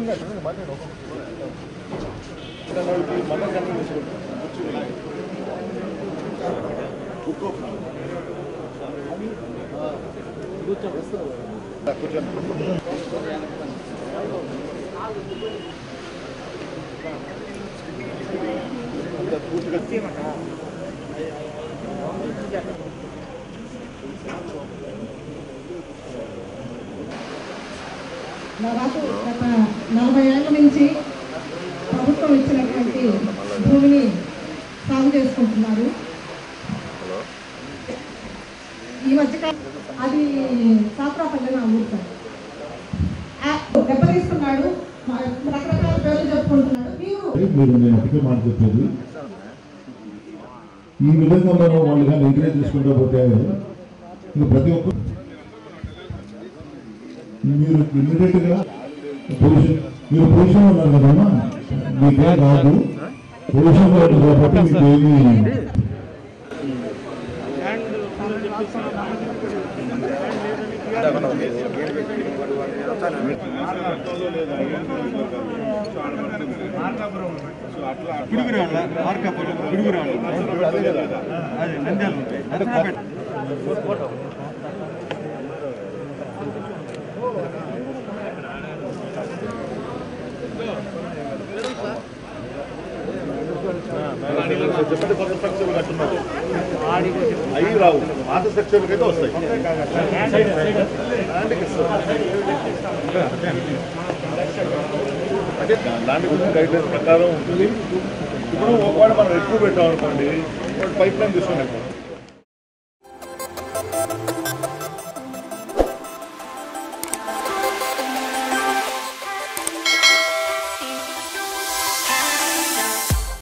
దాదాపు గత నలభై ఏళ్ల నుంచి ప్రభుత్వం ఇచ్చినటువంటి భూమిని సాగు చేసుకుంటున్నారు ఈ మధ్యకాలం అది సాత్రాపల్లి నా ఊరు సార్ ఆ, దెబ్బతీస్తున్నాడు మ- రకరకాల పేర్లు చెప్పుకుంటున్నాడు మీరు మీరు నేను ఒకటే మాట చెప్పేది ఈ విధంగా మనం వాళ్ళు కానీ ఎంకరేజ్ చేసుకుంటూ పోతే ఇంకా ప్రతి ఒక్క మీరు ఇమీడియట్ గా పొజిషన్ మీరు పొజిషన్ ఉన్నారు కదమ్మా మీకేం రాదు పొజిషన్ లో ఉన్నారు కాబట్టి మీకు ఏమి పిడుగురాళ్ళ మార్కాపురం పిడుగురాళ్ళు అదే నంద్యాలు ఉంటాయి నర్సరావుపేట. చెప్పండి కొత్త స్ట్రక్చర్ కట్టున్నారు అవి రావు పాత స్ట్రక్చర్కి అయితే వస్తాయి అంటే ల్యాండ్ గురించి గైడ్ లైన్స్ ప్రకారం ఉంటుంది ఇప్పుడు ఒకవేళ మనం ఎక్కువ పెట్టాం అనుకోండి పైప్ లైన్ తీసుకుని